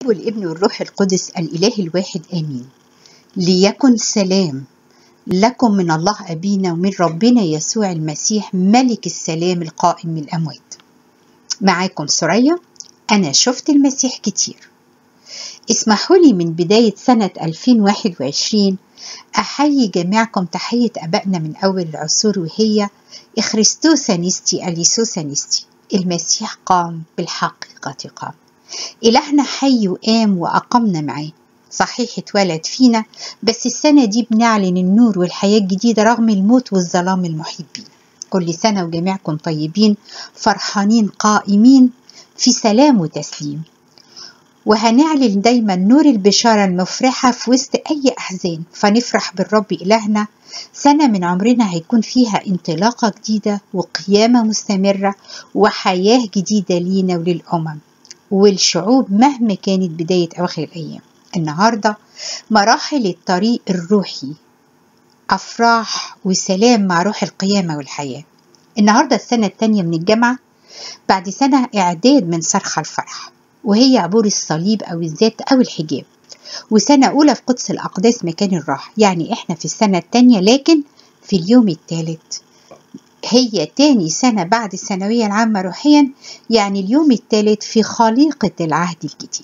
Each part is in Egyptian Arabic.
والابن والروح القدس الإله الواحد آمين ليكن سلام لكم من الله أبينا ومن ربنا يسوع المسيح ملك السلام القائم من الأموات معاكم سوريا أنا شفت المسيح كتير اسمحوا لي من بداية سنة 2021 أحيي جميعكم تحية أبائنا من أول العصور وهي إخريستوس نيستي أليسوس نيستي المسيح قام بالحقيقة قام إلهنا حي وقام وأقمنا معاه صحيح اتولد فينا بس السنة دي بنعلن النور والحياة الجديدة رغم الموت والظلام المحيط بينا كل سنة وجميعكم طيبين فرحانين قائمين في سلام وتسليم وهنعلن دايما نور البشارة المفرحة في وسط أي أحزان فنفرح بالرب إلهنا سنة من عمرنا هيكون فيها انطلاقة جديدة وقيامة مستمرة وحياة جديدة لينا وللأمم والشعوب مهما كانت بداية أواخر الأيام النهاردة مراحل الطريق الروحي أفراح وسلام مع روح القيامة والحياة النهاردة السنة التانية من الجامعة بعد سنة إعداد من صرخة الفرح وهي عبور الصليب أو الذات أو الحجاب وسنة أولى في قدس الأقداس مكان الراحة يعني إحنا في السنة التانية لكن في اليوم الثالث هي تاني سنة بعد الثانوية العامة روحيا يعني اليوم الثالث في خليقة العهد الجديد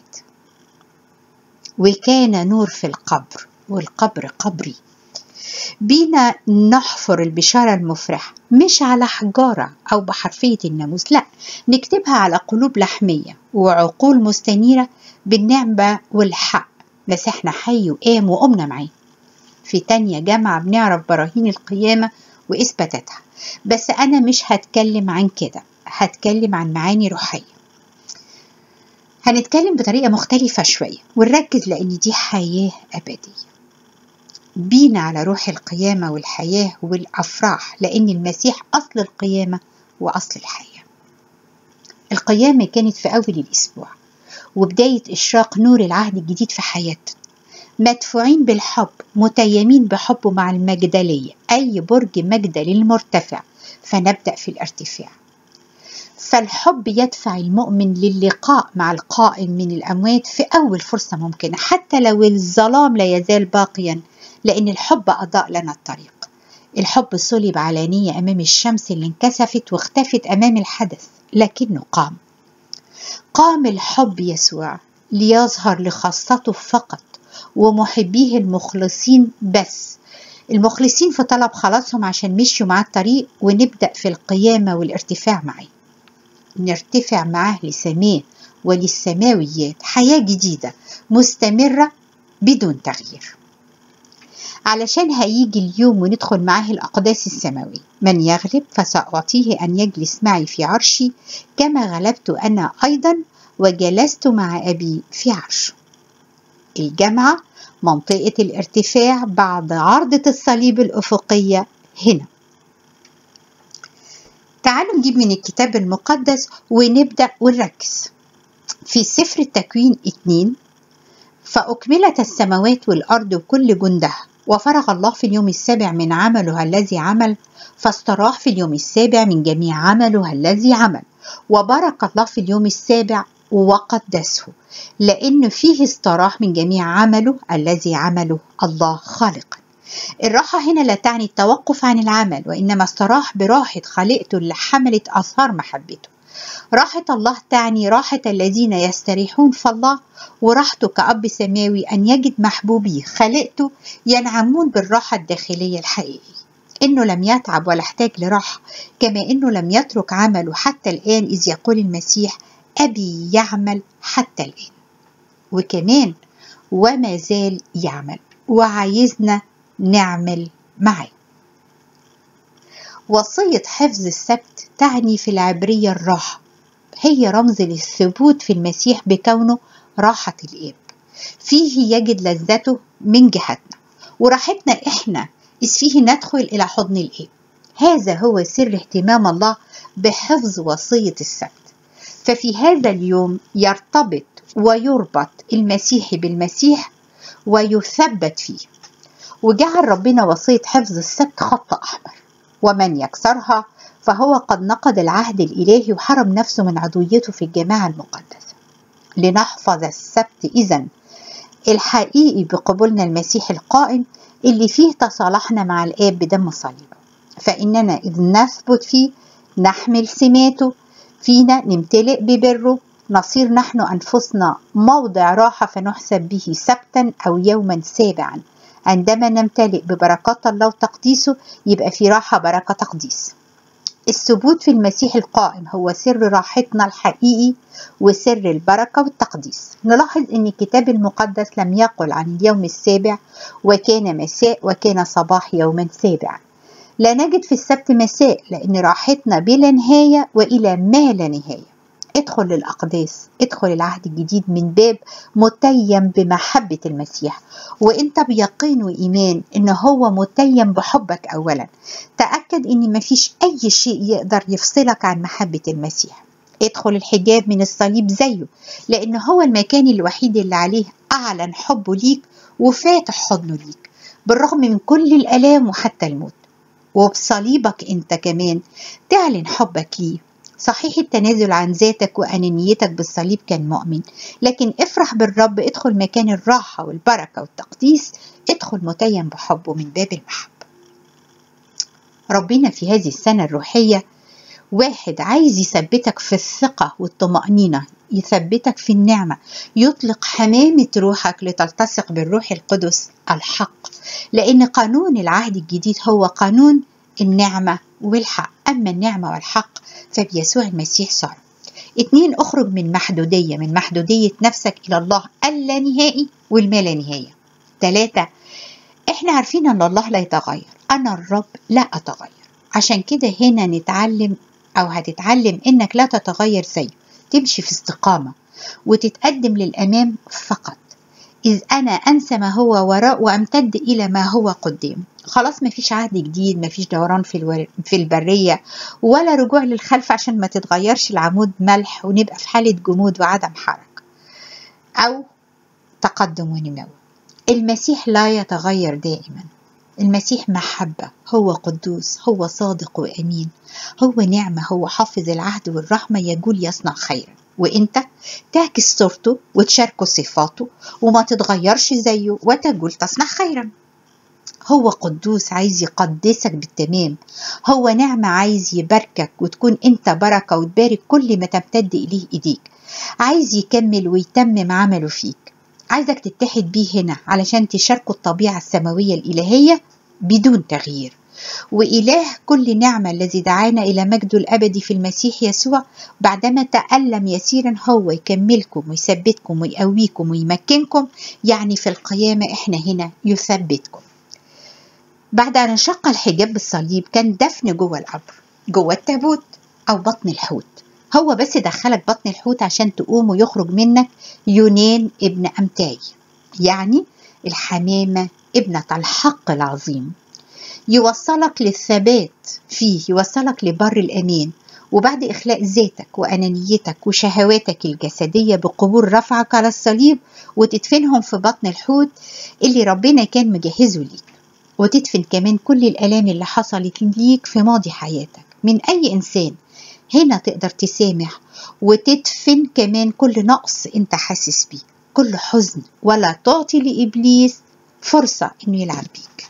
وكان نور في القبر والقبر قبري بينا نحفر البشارة المفرحة مش على حجارة أو بحرفية الناموس لا نكتبها على قلوب لحمية وعقول مستنيرة بالنعمة والحق بس احنا حي وقام وقمنا معاه في تانية جامعة بنعرف براهين القيامة وإثباتاتها بس أنا مش هتكلم عن كده هتكلم عن معاني روحية هنتكلم بطريقة مختلفة شوية ونركز لأن دي حياة أبدية بينا على روح القيامة والحياة والأفراح لأن المسيح أصل القيامة وأصل الحياة القيامة كانت في أول الأسبوع وبداية إشراق نور العهد الجديد في حياتنا مدفوعين بالحب متيمين بحبه مع المجدلية أي برج مجدلي المرتفع فنبدأ في الارتفاع فالحب يدفع المؤمن للقاء مع القائم من الأموات في أول فرصة ممكنة حتى لو الظلام لا يزال باقيا لأن الحب أضاء لنا الطريق الحب صلب علانية أمام الشمس اللي انكسفت واختفت أمام الحدث لكنه قام قام الحب يسوع ليظهر لخاصته فقط ومحبيه المخلصين بس المخلصين في طلب خلاصهم عشان مشوا معاه الطريق ونبدأ في القيامة والارتفاع معاه نرتفع معاه لسماه وللسماويات حياة جديدة مستمرة بدون تغيير علشان هيجي اليوم وندخل معاه الأقداس السماوية من يغلب فسأعطيه أن يجلس معي في عرشي كما غلبت أنا أيضا وجلست مع أبي في عرشه الجامعة منطقة الارتفاع بعد عرضة الصليب الأفقية هنا تعالوا نجيب من الكتاب المقدس ونبدأ ونركز في سفر التكوين اتنين فأكملت السماوات والأرض وكل جندها وفرغ الله في اليوم السابع من عمله الذي عمل فاستراح في اليوم السابع من جميع عمله الذي عمل وبارك الله في اليوم السابع وقدسه لأن فيه استراح من جميع عمله الذي عمله الله خالقا الراحة هنا لا تعني التوقف عن العمل وإنما استراح براحة خالقته اللي حملت آثار محبته راحة الله تعني راحة الذين يستريحون في الله وراحته كأب سماوي أن يجد محبوبيه خلقته ينعمون بالراحة الداخلية الحقيقية إنه لم يتعب ولا احتاج لراحة كما إنه لم يترك عمله حتى الآن إذ يقول المسيح أبي يعمل حتى الآن وكمان وما زال يعمل وعايزنا نعمل معاه وصية حفظ السبت تعني في العبرية الراحة هي رمز للثبوت في المسيح بكونه راحة الآب فيه يجد لذته من جهتنا وراحتنا إحنا إذ فيه ندخل إلى حضن الآب هذا هو سر اهتمام الله بحفظ وصية السبت ففي هذا اليوم يرتبط ويربط المسيحي بالمسيح ويثبت فيه وجعل ربنا وصية حفظ السبت خط أحمر ومن يكسرها فهو قد نقض العهد الإلهي وحرم نفسه من عضويته في الجماعة المقدسة لنحفظ السبت إذا الحقيقي بقبولنا المسيح القائم اللي فيه تصالحنا مع الآب بدم صليبه فإننا إذ نثبت فيه نحمل سماته فينا نمتلئ ببره نصير نحن أنفسنا موضع راحة فنحسب به سبتا أو يوما سابعا عندما نمتلئ ببركات الله وتقديسه يبقى في راحة بركة تقديس الثبوت في المسيح القائم هو سر راحتنا الحقيقي وسر البركة والتقديس نلاحظ أن الكتاب المقدس لم يقل عن اليوم السابع وكان مساء وكان صباح يوما سابع لا نجد في السبت مساء لأن راحتنا بلا نهاية وإلى ما لا نهاية ادخل للأقداس ادخل العهد الجديد من باب متيم بمحبة المسيح وانت بيقين وإيمان ان هو متيم بحبك أولا تأكد ان مفيش أي شيء يقدر يفصلك عن محبة المسيح ادخل الحجاب من الصليب زيه لأن هو المكان الوحيد اللي عليه أعلن حبه ليك وفاتح حضنه ليك بالرغم من كل الآلام وحتى الموت وبصليبك انت كمان تعلن حبك ليه صحيح التنازل عن ذاتك وأنانيتك بالصليب كان مؤمن لكن افرح بالرب ادخل مكان الراحة والبركة والتقديس ادخل متيم بحبه من باب المحبة ربنا في هذه السنة الروحية واحد عايز يثبتك في الثقة والطمأنينة يثبتك في النعمة يطلق حمامة روحك لتلتصق بالروح القدس الحق لأن قانون العهد الجديد هو قانون النعمة والحق أما النعمة والحق فبيسوع المسيح صار اتنين اخرج من محدودية من محدودية نفسك إلى الله اللانهائي والما لا نهاية تلاتة احنا عارفين ان الله لا يتغير انا الرب لا اتغير عشان كده هنا نتعلم او هتتعلم انك لا تتغير زيه تمشي في استقامة وتتقدم للأمام فقط إذ أنا أنسى ما هو وراء وأمتد إلى ما هو قدام خلاص مفيش عهد جديد مفيش دوران في, الور... في البرية ولا رجوع للخلف عشان ما تتغيرش العمود ملح ونبقى في حالة جمود وعدم حركة أو تقدم ونمو المسيح لا يتغير دائما المسيح محبة هو قدوس هو صادق وأمين هو نعمة هو حافظ العهد والرحمة يقول يصنع خيرا وانت تعكس صورته وتشاركه صفاته وما تتغيرش زيه وتقول تصنع خيرا هو قدوس عايز يقدسك بالتمام هو نعمة عايز يباركك وتكون انت بركة وتبارك كل ما تمتد إليه إيديك عايز يكمل ويتمم عمله فيك عايزك تتحد بيه هنا علشان تشاركوا الطبيعة السماوية الإلهية بدون تغيير وإله كل نعمة الذي دعانا إلى مجده الأبدي في المسيح يسوع بعدما تألم يسيرا هو يكملكم ويثبتكم ويقويكم ويمكنكم يعني في القيامة إحنا هنا يثبتكم بعد أن انشق الحجاب بالصليب كان دفن جوه القبر جوه التابوت أو بطن الحوت هو بس دخلك بطن الحوت عشان تقوم ويخرج منك يونان ابن أمتاي يعني الحمامة ابنة الحق العظيم يوصلك للثبات فيه يوصلك لبر الأمان وبعد إخلاء ذاتك وأنانيتك وشهواتك الجسدية بقبول رفعك على الصليب وتدفنهم في بطن الحوت اللي ربنا كان مجهزه ليك وتدفن كمان كل الآلام اللي حصلت ليك في ماضي حياتك من أي إنسان هنا تقدر تسامح وتدفن كمان كل نقص انت حاسس بيه كل حزن ولا تعطي لإبليس فرصة إنه يلعب بيك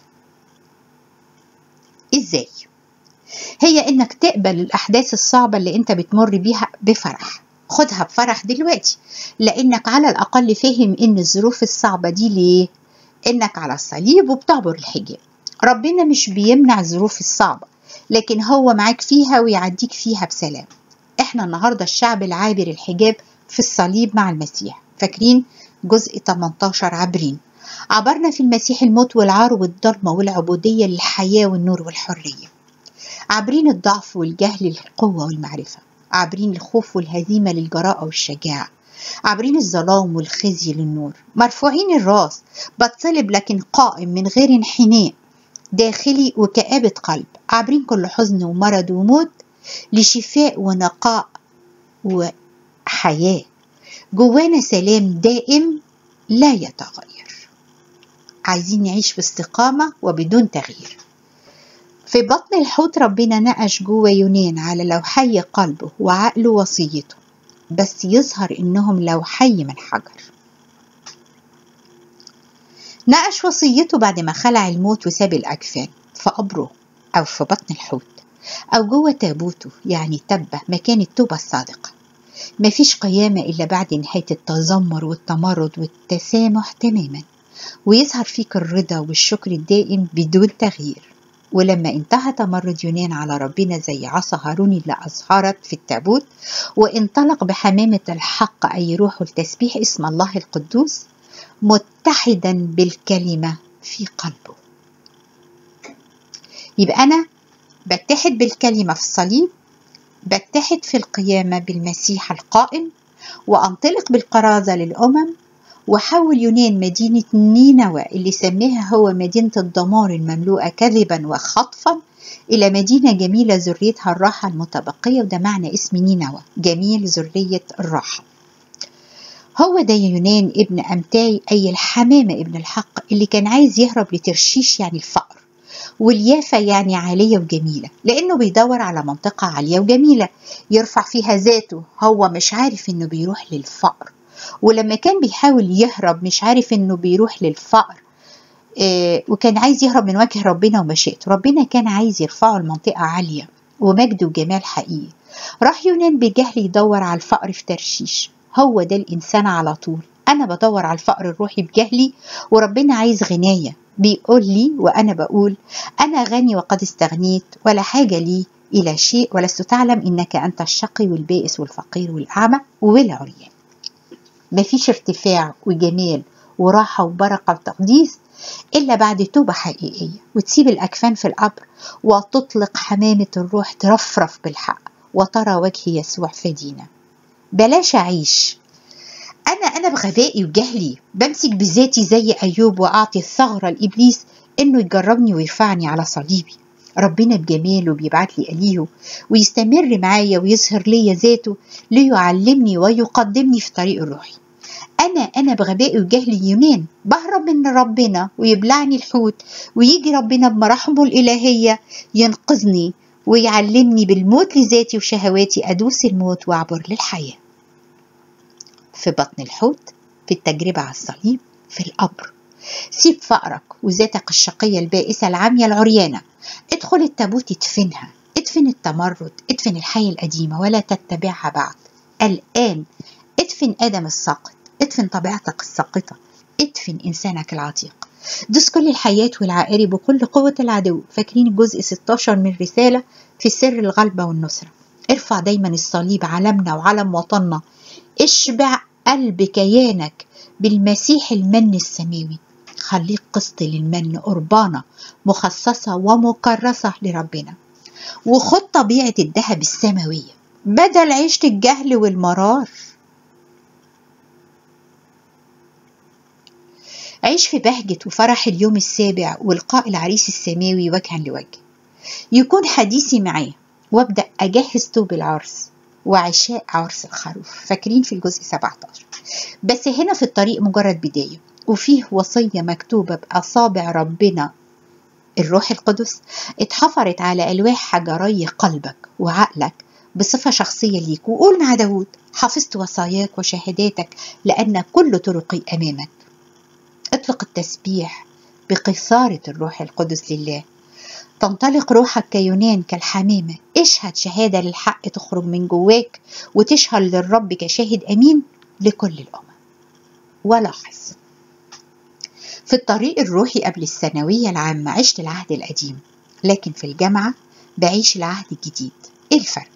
إزاي؟ هي إنك تقبل الأحداث الصعبة اللي أنت بتمر بيها بفرح خدها بفرح دلوقتي لأنك على الأقل فاهم إن الظروف الصعبة دي ليه؟ إنك على الصليب وبتعبر الحجاب ربنا مش بيمنع الظروف الصعبة لكن هو معاك فيها ويعديك فيها بسلام احنا النهاردة الشعب العابر الحجاب في الصليب مع المسيح فاكرين جزء 18 عابرين عبرنا في المسيح الموت والعار والضلمة والعبودية للحياة والنور والحرية عابرين الضعف والجهل للقوة والمعرفة عابرين الخوف والهزيمة للجراءة والشجاعة عابرين الظلام والخزي للنور مرفوعين الراس بتصلب لكن قائم من غير انحناء داخلي وكآبة قلب عابرين كل حزن ومرض وموت لشفاء ونقاء وحياة جوانا سلام دائم لا يتغير عايزين نعيش باستقامة وبدون تغيير في بطن الحوت ربنا نقش جوه يونان على لوحي قلبه وعقله وصيته بس يظهر إنهم لو حي من حجر ناقش وصيته بعد ما خلع الموت وساب الأجفان في قبره أو في بطن الحوت أو جوه تابوته يعني تبة مكان التوبة الصادقة مفيش قيامة إلا بعد نهاية التذمر والتمرد والتسامح تماما ويظهر فيك الرضا والشكر الدائم بدون تغيير ولما انتهى تمرد يونان على ربنا زي عصا هارون اللي أظهرت في التابوت وانطلق بحمامة الحق أي روح التسبيح اسم الله القدوس متحدا بالكلمة في قلبه يبقى أنا بتحد بالكلمة في الصليب بتحد في القيامة بالمسيح القائم وأنطلق بالقرازة للأمم وحول يونان مدينة نينوى اللي سماها هو مدينة الدمار المملوءة كذبا وخطفا إلى مدينة جميلة ذريتها الراحة المتبقية وده معنى اسم نينوى جميل ذرية الراحة هو ده يونان ابن أمتاي أي الحمامة ابن الحق اللي كان عايز يهرب لترشيش يعني الفقر واليافة يعني عالية وجميلة لأنه بيدور على منطقة عالية وجميلة يرفع فيها ذاته هو مش عارف إنه بيروح للفقر ولما كان بيحاول يهرب مش عارف إنه بيروح للفقر آه وكان عايز يهرب من وجه ربنا ومشيئته ربنا كان عايز يرفعه لمنطقة عالية ومجد وجمال حقيقي راح يونان بجهل يدور على الفقر في ترشيش هو ده الإنسان على طول أنا بدور على الفقر الروحي بجهلي وربنا عايز غناية بيقول لي وأنا بقول أنا غني وقد استغنيت ولا حاجة لي إلى شيء ولست تعلم إنك أنت الشقي والبائس والفقير والأعمى والعريان مفيش ارتفاع وجمال وراحة وبركة وتقديس إلا بعد توبة حقيقية وتسيب الأكفان في القبر وتطلق حمامة الروح ترفرف بالحق وترى وجه يسوع فدينا بلاش أعيش أنا أنا بغبائي وجهلي بمسك بذاتي زي أيوب وأعطي الثغرة لإبليس إنه يجربني ويرفعني على صليبي ربنا بجماله بيبعت لي أليه ويستمر معايا ويظهر لي ذاته ليعلمني ويقدمني في طريق الروحي أنا أنا بغبائي وجهلي يونان بهرب من ربنا ويبلعني الحوت ويجي ربنا بمراحمه الإلهية ينقذني ويعلمني بالموت لذاتي وشهواتي أدوس الموت وأعبر للحياة في بطن الحوت في التجربة على الصليب في القبر سيب فقرك وذاتك الشقية البائسة العامية العريانة ادخل التابوت ادفنها ادفن التمرد ادفن الحياة القديمة ولا تتبعها بعد الآن ادفن آدم الساقط ادفن طبيعتك الساقطة ادفن إنسانك العتيق دوس كل الحياة والعائري بكل قوة العدو فاكرين الجزء 16 من رسالة في سر الغلبة والنصرة ارفع دايما الصليب علمنا وعلم وطننا اشبع قلب كيانك بالمسيح المن السماوي خليك قسط للمن قربانة مخصصة ومكرسة لربنا وخد طبيعة الذهب السماوية بدل عيشة الجهل والمرار عيش في بهجة وفرح اليوم السابع ولقاء العريس السماوي وجها لوجه يكون حديثي معاه وابدأ أجهز طوب العرس وعشاء عرس الخروف فاكرين في الجزء 17 بس هنا في الطريق مجرد بداية وفيه وصية مكتوبة بأصابع ربنا الروح القدس اتحفرت على ألواح حجري قلبك وعقلك بصفة شخصية ليك وقول مع داود حفظت وصاياك وشهاداتك لأن كل طرقي أمامك اطلق التسبيح بقصارة الروح القدس لله تنطلق روحك كيونان كالحمامة اشهد شهادة للحق تخرج من جواك وتشهد للرب كشاهد أمين لكل الأمم ولاحظ في الطريق الروحي قبل الثانوية العامة عشت العهد القديم لكن في الجامعة بعيش العهد الجديد ايه الفرق؟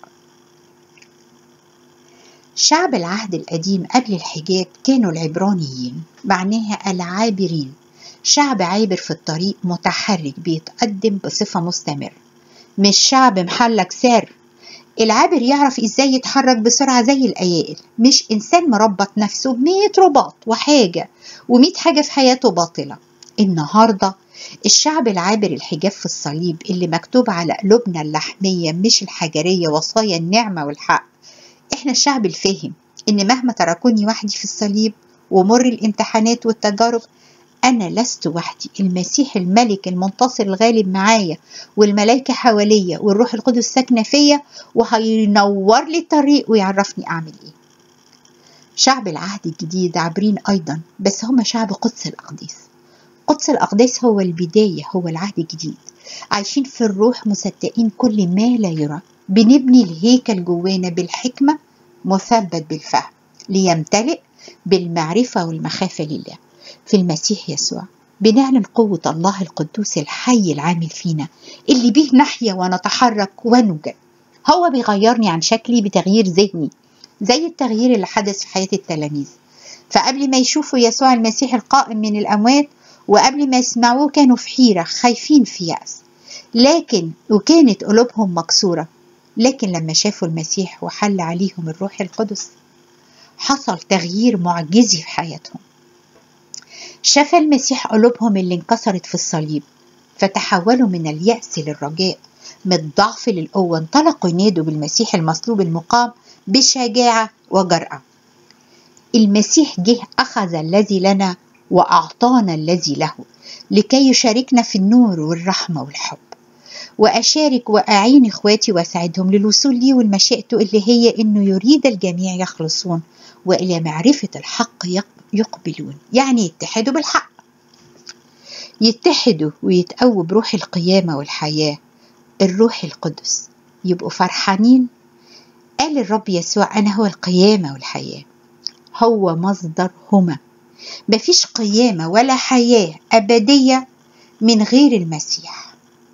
شعب العهد القديم قبل الحجاب كانوا العبرانيين معناها العابرين شعب عابر في الطريق متحرك بيتقدم بصفة مستمرة مش شعب محلك سر العابر يعرف ازاي يتحرك بسرعة زي الأيائل مش إنسان مربط نفسه بمية رباط وحاجة ومية حاجة في حياته باطلة النهاردة الشعب العابر الحجاب في الصليب اللي مكتوب على قلوبنا اللحمية مش الحجرية وصايا النعمة والحق احنا الشعب الفاهم ان مهما تركوني وحدي في الصليب ومر الامتحانات والتجارب أنا لست وحدي المسيح الملك المنتصر الغالب معايا والملائكة حواليا والروح القدس ساكنة فيا وهينور لي الطريق ويعرفني أعمل إيه شعب العهد الجديد عابرين أيضا بس هم شعب قدس الأقداس قدس الأقداس هو البداية هو العهد الجديد عايشين في الروح مصدقين كل ما لا يرى بنبني الهيكل جوانا بالحكمة مثبت بالفهم ليمتلئ بالمعرفة والمخافة لله في المسيح يسوع بنعلن قوة الله القدوس الحي العامل فينا اللي بيه نحيا ونتحرك ونوجد هو بيغيرني عن شكلي بتغيير ذهني زي التغيير اللي حدث في حياة التلاميذ فقبل ما يشوفوا يسوع المسيح القائم من الأموات وقبل ما يسمعوه كانوا في حيرة خايفين في يأس لكن وكانت قلوبهم مكسورة لكن لما شافوا المسيح وحل عليهم الروح القدس حصل تغيير معجزي في حياتهم شفى المسيح قلوبهم اللي انكسرت في الصليب فتحولوا من اليأس للرجاء من الضعف للقوة انطلقوا ينادوا بالمسيح المصلوب المقام بشجاعة وجرأة المسيح جه أخذ الذي لنا وأعطانا الذي له لكي يشاركنا في النور والرحمة والحب وأشارك وأعين إخواتي وأساعدهم للوصول لي والمشيئته اللي هي إنه يريد الجميع يخلصون وإلى معرفة الحق يقبلون يعني يتحدوا بالحق يتحدوا ويتقووا بروح القيامة والحياة الروح القدس يبقوا فرحانين قال الرب يسوع أنا هو القيامة والحياة هو مصدرهما مفيش قيامة ولا حياة أبدية من غير المسيح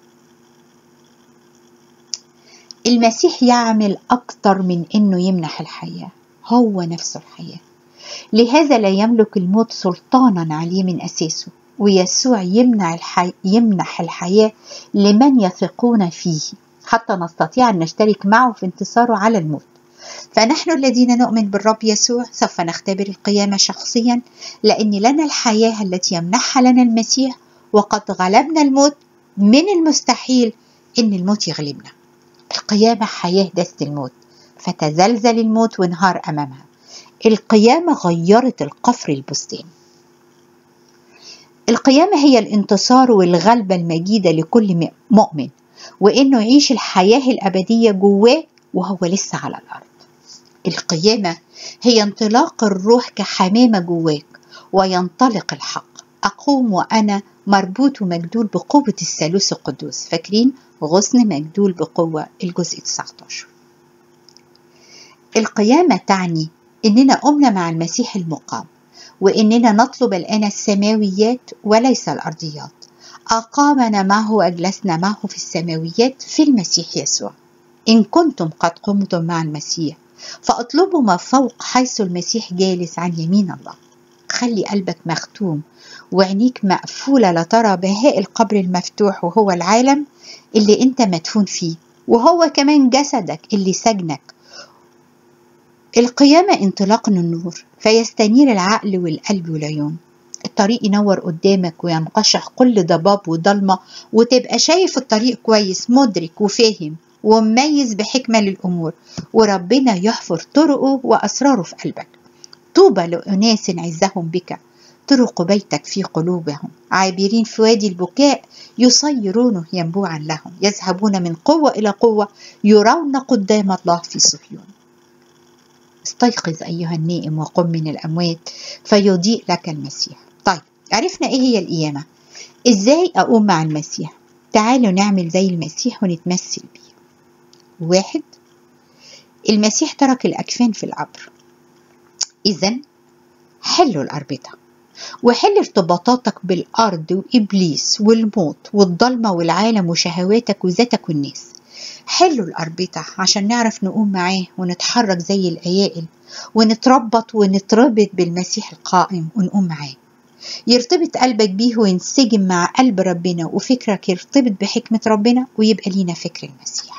المسيح يعمل أكتر من إنه يمنح الحياة هو نفسه الحياة لهذا لا يملك الموت سلطانا عليه من أساسه ويسوع يمنع الحي... يمنح الحياة لمن يثقون فيه حتى نستطيع أن نشترك معه في انتصاره على الموت فنحن الذين نؤمن بالرب يسوع سوف نختبر القيامة شخصيا لأن لنا الحياة التي يمنحها لنا المسيح وقد غلبنا الموت من المستحيل أن الموت يغلبنا القيامة حياة دست الموت فتزلزل الموت وانهار أمامها القيامة غيرت القفر البستان القيامة هي الانتصار والغلبة المجيدة لكل مؤمن وإنه يعيش الحياة الأبدية جواه وهو لسه على الأرض القيامة هي انطلاق الروح كحمامة جواك وينطلق الحق أقوم وأنا مربوط ومجدول بقوة الثالوث القدوس فاكرين غصن مجدول بقوة الجزء 19 القيامة تعني إننا قمنا مع المسيح المقام وإننا نطلب الآن السماويات وليس الأرضيات أقامنا معه وأجلسنا معه في السماويات في المسيح يسوع إن كنتم قد قمتم مع المسيح فاطلبوا ما فوق حيث المسيح جالس عن يمين الله خلي قلبك مختوم وعينيك مقفولة لترى بهاء القبر المفتوح وهو العالم اللي انت مدفون فيه وهو كمان جسدك اللي سجنك القيامة انطلاق النور فيستنير العقل والقلب والعيون الطريق ينور قدامك وينقشع كل ضباب وضلمة وتبقى شايف الطريق كويس مدرك وفاهم ومميز بحكمة للأمور وربنا يحفر طرقه وأسراره في قلبك طوبى لأناس عزهم بك طرق بيتك في قلوبهم عابرين في وادي البكاء يصيرونه ينبوعا لهم يذهبون من قوة إلى قوة يرون قدام الله في صهيون استيقظ أيها النائم وقم من الأموات فيضيء لك المسيح طيب عرفنا إيه هي القيامة إزاي أقوم مع المسيح تعالوا نعمل زي المسيح ونتمثل بيه واحد المسيح ترك الأكفان في القبر إذا حلوا الأربطة وحل ارتباطاتك بالأرض وإبليس والموت والضلمة والعالم وشهواتك وذاتك والناس حلوا الأربطة عشان نعرف نقوم معاه ونتحرك زي الأيائل ونتربط ونتربط بالمسيح القائم ونقوم معاه يرتبط قلبك بيه وينسجم مع قلب ربنا وفكرك يرتبط بحكمة ربنا ويبقى لينا فكر المسيح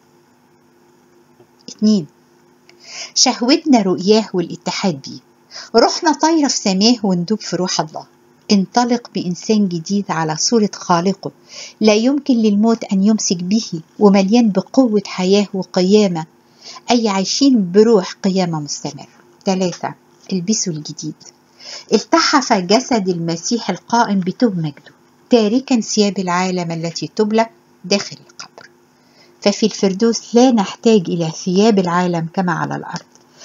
اتنين شهوتنا رؤياه والاتحاد بيه روحنا طايرة في سماه وندوب في روح الله انطلق بإنسان جديد على صورة خالقه لا يمكن للموت أن يمسك به ومليان بقوة حياة وقيامة أي عايشين بروح قيامة مستمرة ثلاثة البسوا الجديد التحف جسد المسيح القائم بتوب مجده تاركا ثياب العالم التي تبلى داخل القبر ففي الفردوس لا نحتاج إلى ثياب العالم كما على الأرض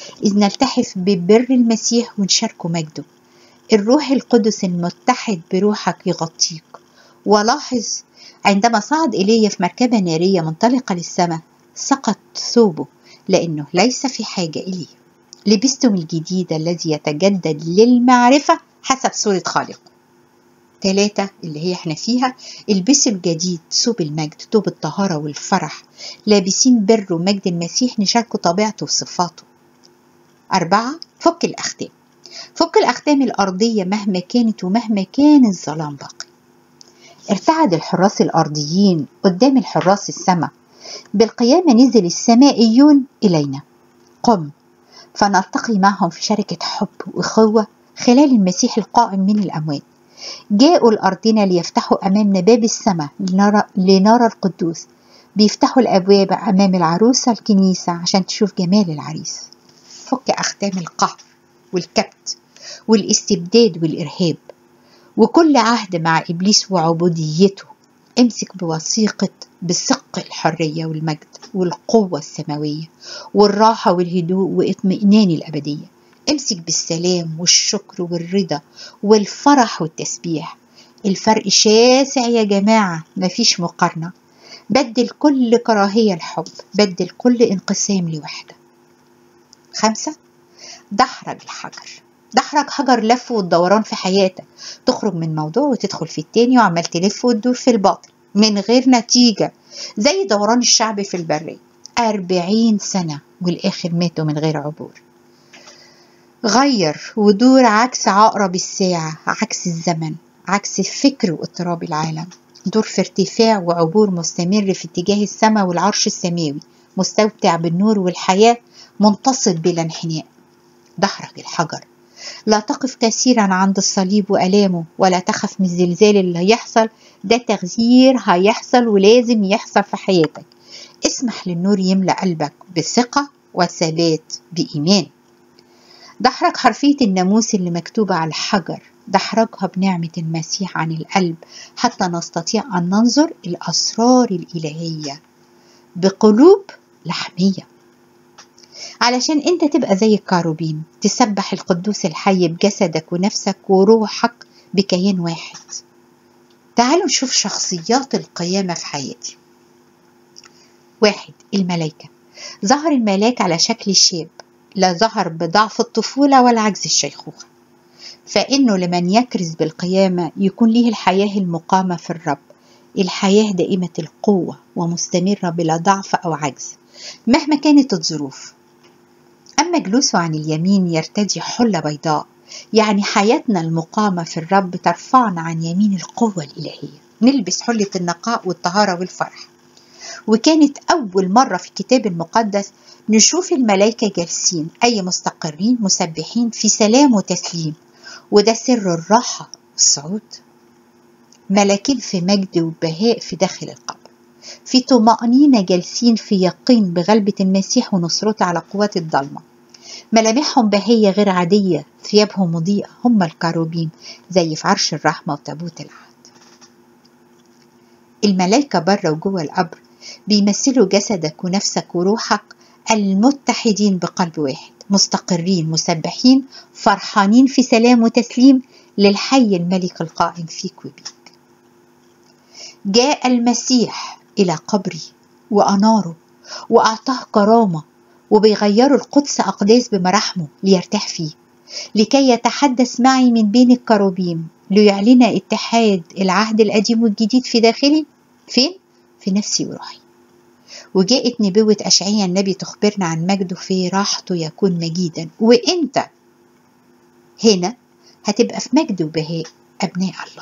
إذ نلتحف ببر المسيح ونشاركه مجده الروح القدس المتحد بروحك يغطيك ولاحظ عندما صعد إيليا في مركبة نارية منطلقة للسماء سقط ثوبه لأنه ليس في حاجة إليه لبستم الجديد الذي يتجدد للمعرفة حسب صورة خالقه ثلاثة اللي هي احنا فيها البسوا الجديد ثوب المجد ثوب الطهارة والفرح لابسين بر ومجد المسيح نشاركوا طبيعته وصفاته أربعة فك الأختام فك الأختام الأرضية مهما كانت ومهما كان الظلام باقي ارتعد الحراس الأرضيين قدام الحراس السماء بالقيامة نزل السمائيون إلينا قم فنلتقي معهم في شركة حب وأخوة خلال المسيح القائم من الأموات جاءوا لأرضنا ليفتحوا أمامنا باب السماء لنرى, لنرى القدوس بيفتحوا الأبواب أمام العروسة الكنيسة عشان تشوف جمال العريس فك أختام القهر والكبت والاستبداد والإرهاب وكل عهد مع إبليس وعبوديته امسك بوثيقة بثق الحرية والمجد والقوة السماوية والراحة والهدوء واطمئنان الأبدية امسك بالسلام والشكر والرضا والفرح والتسبيح الفرق شاسع يا جماعة مفيش مقارنة بدل كل كراهية الحب بدل كل انقسام لوحدة خمسة دحرج الحجر دحرج حجر لف والدوران في حياتك تخرج من موضوع وتدخل في التاني وعمال تلف وتدور في الباطل من غير نتيجة زي دوران الشعب في البرية أربعين سنة والآخر ماتوا من غير عبور غير ودور عكس عقرب الساعة عكس الزمن عكس الفكر واضطراب العالم دور في ارتفاع وعبور مستمر في اتجاه السماء والعرش السماوي مستمتع بالنور والحياة منتصب بلا انحناء دحرج الحجر لا تقف كثيرا عند الصليب وألامه ولا تخف من الزلزال اللي هيحصل ده تغيير هيحصل ولازم يحصل في حياتك اسمح للنور يملأ قلبك بثقة وثبات بإيمان دحرج حرفية الناموس اللي مكتوبة على الحجر دحرجها بنعمة المسيح عن القلب حتى نستطيع أن ننظر الأسرار الإلهية بقلوب لحمية علشان انت تبقى زي الكاروبين تسبح القدوس الحي بجسدك ونفسك وروحك بكيان واحد تعالوا نشوف شخصيات القيامة في حياتي واحد الملائكة ظهر الملاك على شكل شاب لا ظهر بضعف الطفولة ولا عجز الشيخوخة فإنه لمن يكرز بالقيامة يكون له الحياة المقامة في الرب الحياة دائمة القوة ومستمرة بلا ضعف أو عجز مهما كانت الظروف أما جلوسه عن اليمين يرتدي حلة بيضاء يعني حياتنا المقامة في الرب ترفعنا عن يمين القوة الإلهية نلبس حلة النقاء والطهارة والفرح وكانت أول مرة في الكتاب المقدس نشوف الملائكة جالسين أي مستقرين مسبحين في سلام وتسليم وده سر الراحة والصعود ملاكين في مجد وبهاء في داخل القبر في طمأنينة جالسين في يقين بغلبة المسيح ونصرته على قوات الضلمة ملامحهم بهية غير عادية ثيابهم مضيئة هم الكروبيم زي في عرش الرحمة وتابوت العهد الملائكة بره وجوه القبر بيمثلوا جسدك ونفسك وروحك المتحدين بقلب واحد مستقرين مسبحين فرحانين في سلام وتسليم للحي الملك القائم فيك وبيك جاء المسيح إلى قبري وأناره وأعطاه كرامة وبيغيروا القدس أقداس بمراحمه ليرتاح فيه لكي يتحدث معي من بين الكروبيم ليعلن اتحاد العهد القديم والجديد في داخلي فين؟ في نفسي وروحي وجاءت نبوة أشعيا النبي تخبرنا عن مجده في راحته يكون مجيدا وإنت هنا هتبقى في مجد وبهاء أبناء الله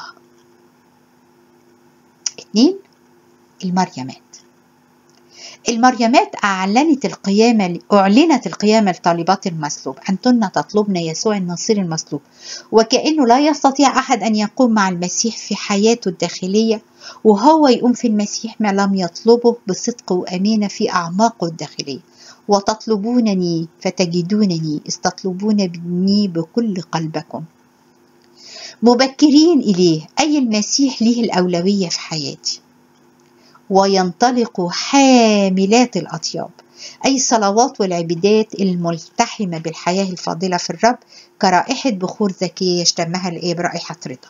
اتنين المريمات المريمات أعلنت القيامة أعلنت القيامة لطالبات المصلوب أنتن تطلبن يسوع النصير المصلوب وكأنه لا يستطيع أحد أن يقوم مع المسيح في حياته الداخلية وهو يقوم في المسيح ما لم يطلبه بصدق وأمانة في أعماقه الداخلية وتطلبونني فتجدونني استطلبونني بكل قلبكم مبكرين إليه أي المسيح له الأولوية في حياتي وينطلق حاملات الأطياب أي الصلوات والعبادات الملتحمة بالحياة الفاضلة في الرب كرائحة بخور زكية يشتمها الآب رائحة رضا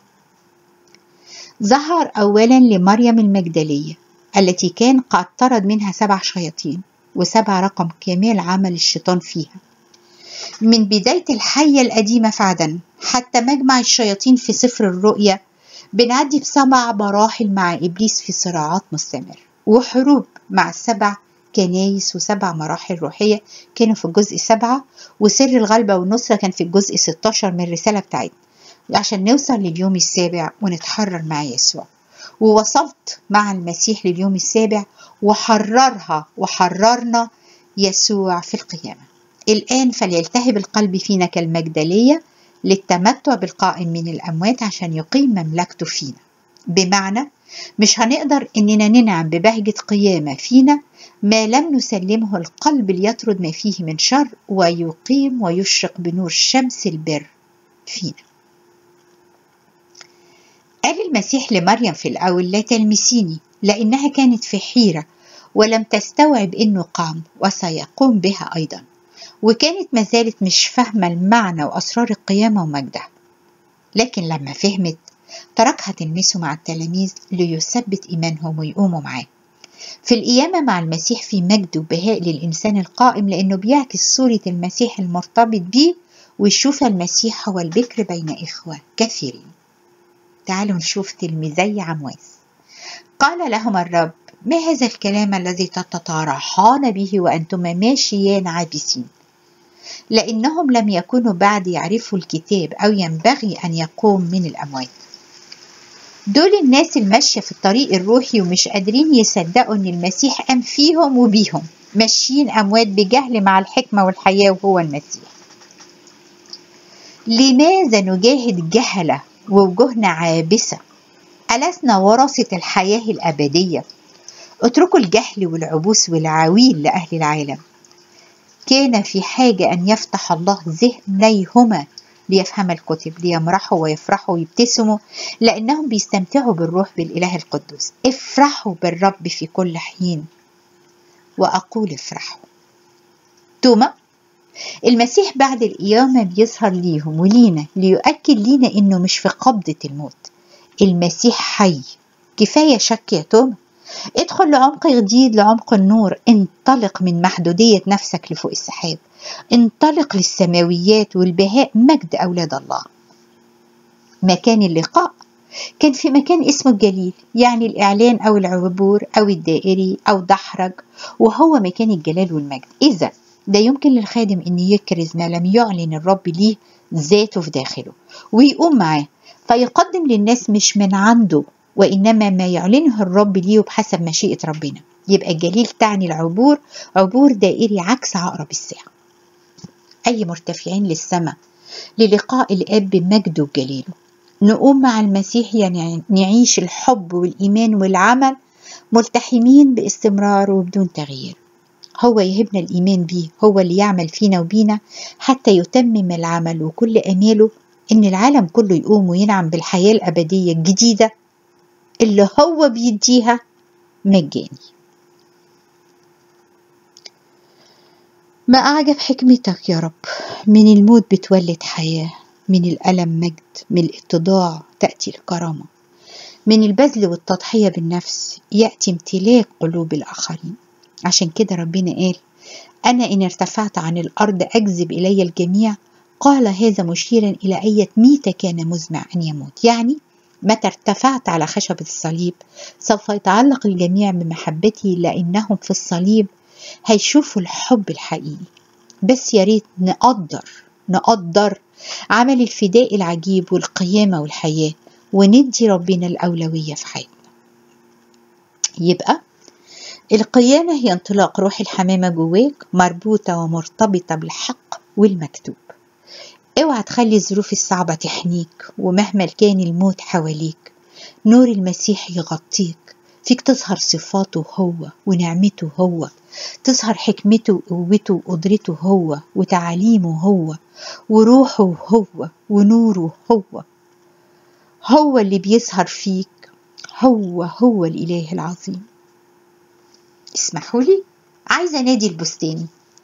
ظهر أولا لمريم المجدلية التي كان قد طرد منها سبع شياطين وسبع رقم كمال عمل الشيطان فيها من بداية الحية القديمة في عدن حتى مجمع الشياطين في سفر الرؤيا بنعدي بسبع مراحل مع إبليس في صراعات مستمرة وحروب مع السبع كنايس وسبع مراحل روحية كانوا في الجزء سبعة وسر الغلبة والنصرة كان في الجزء 16 من الرسالة بتاعتنا عشان نوصل لليوم السابع ونتحرر مع يسوع ووصلت مع المسيح لليوم السابع وحررها وحررنا يسوع في القيامة الآن فليلتهب القلب فينا كالمجدلية للتمتع بالقائم من الأموات عشان يقيم مملكته فينا بمعنى مش هنقدر إننا ننعم ببهجة قيامة فينا ما لم نسلمه القلب ليطرد ما فيه من شر ويقيم ويشرق بنور شمس البر فينا قال المسيح لمريم في الأول لا تلمسيني لأنها كانت في حيرة ولم تستوعب إنه قام وسيقوم بها أيضا وكانت ما زالت مش فاهمة المعنى وأسرار القيامة ومجدها لكن لما فهمت تركها تلمسه مع التلاميذ ليثبت إيمانهم ويقوموا معاه في القيامة مع المسيح في مجد وبهاء للإنسان القائم لأنه بيعكس صورة المسيح المرتبط بيه ويشوف المسيح هو البكر بين إخوة كثيرين تعالوا نشوف تلميذي عمواس قال لهما الرب ما هذا الكلام الذي تتطارحان به وأنتما ماشيان عابسين لأنهم لم يكونوا بعد يعرفوا الكتاب أو ينبغي أن يقوم من الأموات دول الناس الماشية في الطريق الروحي ومش قادرين يصدقوا إن المسيح قام فيهم وبيهم ماشيين أموات بجهل مع الحكمة والحياة وهو المسيح لماذا نجاهد جهلة ووجوهنا عابسة ألسنا ورثة الحياة الأبدية اتركوا الجهل والعبوس والعويل لأهل العالم كان في حاجة أن يفتح الله ذهنيهما ليفهم الكتب ليمرحوا ويفرحوا ويبتسموا لأنهم بيستمتعوا بالروح بالإله القدوس افرحوا بالرب في كل حين وأقول افرحوا توما المسيح بعد القيامة بيظهر ليهم ولينا ليؤكد لينا إنه مش في قبضة الموت المسيح حي كفاية شك يا توما ادخل لعمق جديد لعمق النور انطلق من محدودية نفسك لفوق السحاب انطلق للسماويات والبهاء مجد أولاد الله مكان اللقاء كان في مكان اسمه الجليل يعني الإعلان أو العبور أو الدائري أو دحرج وهو مكان الجلال والمجد إذا ده يمكن للخادم أن يكرز ما لم يعلن الرب ليه ذاته في داخله ويقوم معاه فيقدم للناس مش من عنده وإنما ما يعلنه الرب ليه بحسب مشيئة ربنا يبقى الجليل تعني العبور عبور دائري عكس عقرب الساعة أي مرتفعين للسماء للقاء الآب بمجده وجلاله نقوم مع المسيح يعني نعيش الحب والإيمان والعمل ملتحمين باستمرار وبدون تغيير هو يهبنا الإيمان بيه هو اللي يعمل فينا وبينا حتى يتمم العمل وكل أماله إن العالم كله يقوم وينعم بالحياة الأبدية الجديدة اللي هو بيديها مجاني ما أعجب حكمتك يا رب من الموت بتولد حياة من الألم مجد من الاتضاع تأتي الكرامة من البذل والتضحية بالنفس يأتي امتلاك قلوب الآخرين عشان كده ربنا قال أنا إن ارتفعت عن الأرض أجذب إلي الجميع قال هذا مشيرا إلى أية ميتة كان مزمع أن يموت يعني متى ارتفعت على خشبة الصليب سوف يتعلق الجميع بمحبتي لأنهم في الصليب هيشوفوا الحب الحقيقي بس يا ريت نقدر نقدر عمل الفداء العجيب والقيامة والحياة وندي ربنا الأولوية في حياتنا يبقى القيامة هي انطلاق روح الحمامة جواك مربوطة ومرتبطة بالحق والمكتوب اوعى تخلي الظروف الصعبة تحنيك ومهما كان الموت حواليك نور المسيح يغطيك فيك تظهر صفاته هو ونعمته هو تظهر حكمته وقوته وقدرته هو وتعاليمه هو وروحه هو ونوره هو هو اللي بيظهر فيك هو هو الإله العظيم اسمحوا لي عايزة نادي البستاني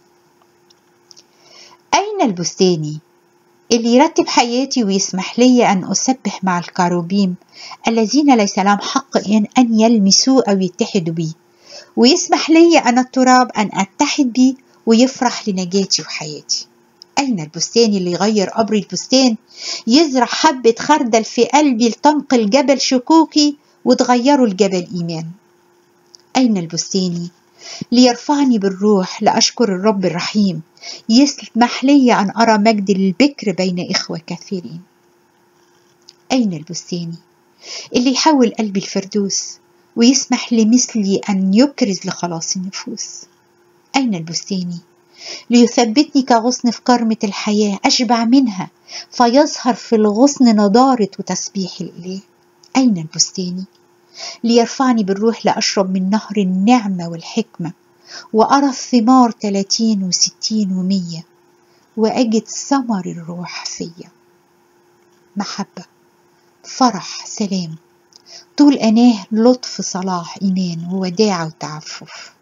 أين البستاني اللي يرتب حياتي ويسمح لي أن أسبح مع الكاروبيم الذين ليس لهم حق أن يلمسوا أو يتحدوا بي ويسمح لي أنا التراب أن أتحد بي ويفرح لنجاتي وحياتي أين البستان اللي يغير قبر البستان يزرع حبة خردل في قلبي لتنقل جبل شكوكي وتغيره لجبل إيمان أين البستاني ليرفعني بالروح لأشكر الرب الرحيم يسمح لي أن أرى مجد البكر بين إخوة كثيرين أين البستاني اللي يحول قلبي الفردوس ويسمح لمثلي أن يكرز لخلاص النفوس أين البستاني ليثبتني كغصن في كرمة الحياة أشبع منها فيظهر في الغصن نضارة وتسبيح الإله أين البستاني ليرفعني بالروح لأشرب من نهر النعمة والحكمة وأرى الثمار تلاتين وستين ومية وأجد ثمر الروح فيا محبة فرح سلام طول أناه لطف صلاح إيمان ووداعة وتعفف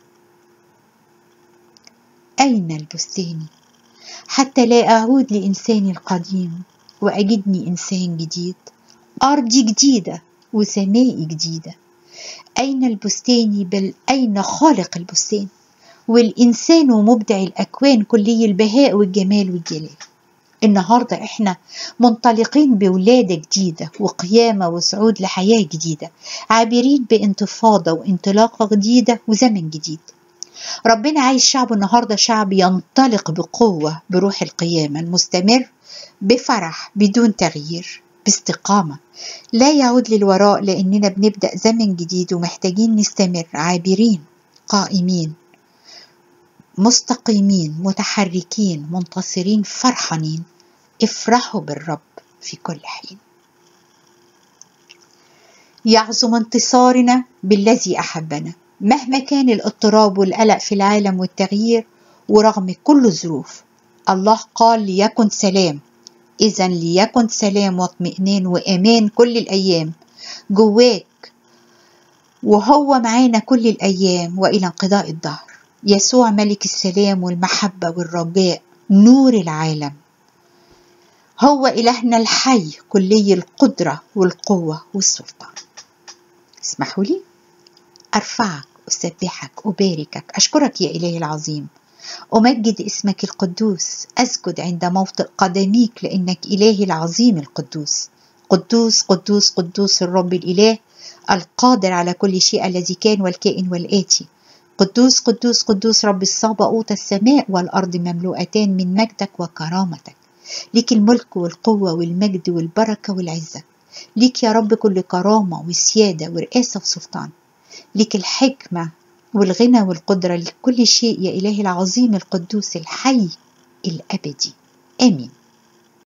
أين البستاني حتى لا أعود لإنساني القديم وأجدني إنسان جديد أرضي جديدة وسمائي جديدة أين البستان بل أين خالق البستان والإنسان مبدع الأكوان كلي البهاء والجمال والجلال النهاردة إحنا منطلقين بولادة جديدة وقيامة وصعود لحياة جديدة عابرين بانتفاضة وانطلاقة جديدة وزمن جديد ربنا عايز شعبه النهاردة شعب ينطلق بقوة بروح القيامة المستمر بفرح بدون تغيير باستقامة لا يعود للوراء لأننا بنبدأ زمن جديد ومحتاجين نستمر عابرين قائمين مستقيمين متحركين منتصرين فرحانين افرحوا بالرب في كل حين يعظم انتصارنا بالذي احبنا مهما كان الاضطراب والقلق في العالم والتغيير ورغم كل الظروف الله قال ليكن سلام إذا ليكن سلام واطمئنان وأمان كل الأيام جواك وهو معانا كل الأيام وإلى انقضاء الدهر يسوع ملك السلام والمحبة والرجاء نور العالم هو إلهنا الحي كلي القدرة والقوة والسلطان اسمحوا لي أرفعك أسبحك أباركك أشكرك يا إلهي العظيم أمجد اسمك القدوس أسجد عند موطئ قدميك لأنك إلهي العظيم القدوس قدوس قدوس قدوس الرب الإله القادر على كل شيء الذي كان والكائن والآتي قدوس قدوس قدوس رب الصباؤوت السماء والأرض مملوءتان من مجدك وكرامتك ليك الملك والقوة والمجد والبركة والعزة ليك يا رب كل كرامة وسيادة ورئاسة وسلطان ليك الحكمة والغنى والقدرة لكل شيء يا إلهي العظيم القدوس الحي الأبدي آمين